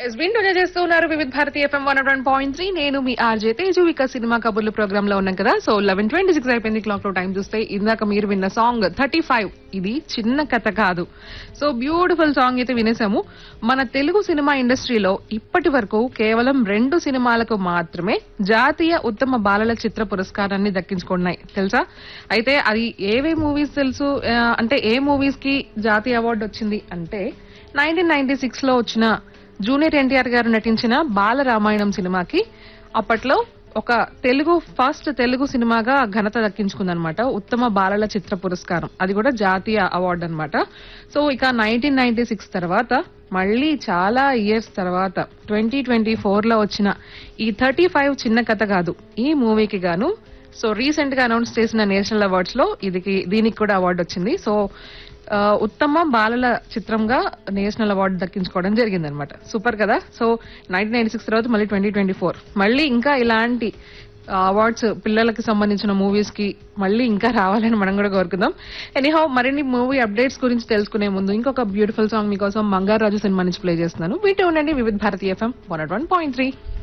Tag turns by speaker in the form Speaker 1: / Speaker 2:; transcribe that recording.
Speaker 1: yes వింటూ చేస్తూ ఉన్నారు Vividh Bharati FM one one point three నేను మీ ఆర్జే తేజువిక సినిమా కబుర్లు ప్రోగ్రామ్ లో ఉన్నాం కదా సో లెవెన్ ట్వంటీ సిక్స్ అయిపోయింది క్లాక్ లో టైం చూస్తే ఇందాక మీరు విన్న సాంగ్ థర్టీ ఫైవ్ ఇది చిన్న కథ కాదు సో బ్యూటిఫుల్ సాంగ్ అయితే వినేసాము మన తెలుగు సినిమా ఇండస్ట్రీలో ఇప్పటి వరకు కేవలం రెండు సినిమాలకు మాత్రమే జాతీయ ఉత్తమ బాలల చిత్ర పురస్కారాన్ని దక్కించుకున్నాయి తెలుసా అయితే అది ఏవే మూవీస్ తెలుసు ఆ, అంటే ఏ మూవీస్ కి జాతీయ అవార్డు వచ్చింది అంటే నైన్టీన్ నైన్టీ సిక్స్ లో వచ్చిన జూనియర్ ఎన్టీఆర్ గారు నటించిన బాల రామాయణం సినిమాకి అప్పట్లో ఒక తెలుగు ఫస్ట్ తెలుగు సినిమాగా ఘనత దక్కించుకుందనమాట ఉత్తమ బాలల చిత్ర పురస్కారం అది కూడా జాతీయ అవార్డు అన్నమాట సో ఇక నైన్టీన్ నైన్టీ సిక్స్ తర్వాత మళ్ళీ చాలా ఇయర్స్ తర్వాత ట్వంటీ ట్వంటీ ఫోర్ లో వచ్చిన ఈ థర్టీ ఫైవ్ చిన్న కథ కాదు ఈ మూవీకి గాను సో రీసెంట్ గా అనౌన్స్ చేసిన నేషనల్ అవార్డ్స్ లో ఇది దీనికి కూడా అవార్డు వచ్చింది సో ఆ, ఉత్తమ బాలల చిత్రంగా నేషనల్ అవార్డు దక్కించుకోవడం జరిగింది అనమాట సూపర్ కదా సో నైన్టీన్ నైన్టీ సిక్స్ తర్వాత మళ్ళీ ట్వంటీ ట్వంటీ ఫోర్ మళ్ళీ ఇంకా ఇలాంటి అవార్డ్స్ పిల్లలకి సంబంధించిన మూవీస్ కి మళ్ళీ ఇంకా రావాలని మనం కూడా కోరుకుందాం ఎనీహౌ మరిన్ని మూవీ అప్డేట్స్ గురించి తెలుసుకునే ముందు ఇంకొక బ్యూటిఫుల్ సాంగ్ మీకోసం మంగారాజు సినిమా నుంచి ప్లే చేస్తున్నాను వీటి ఉండండి Vividh Bharatiya FM one one point three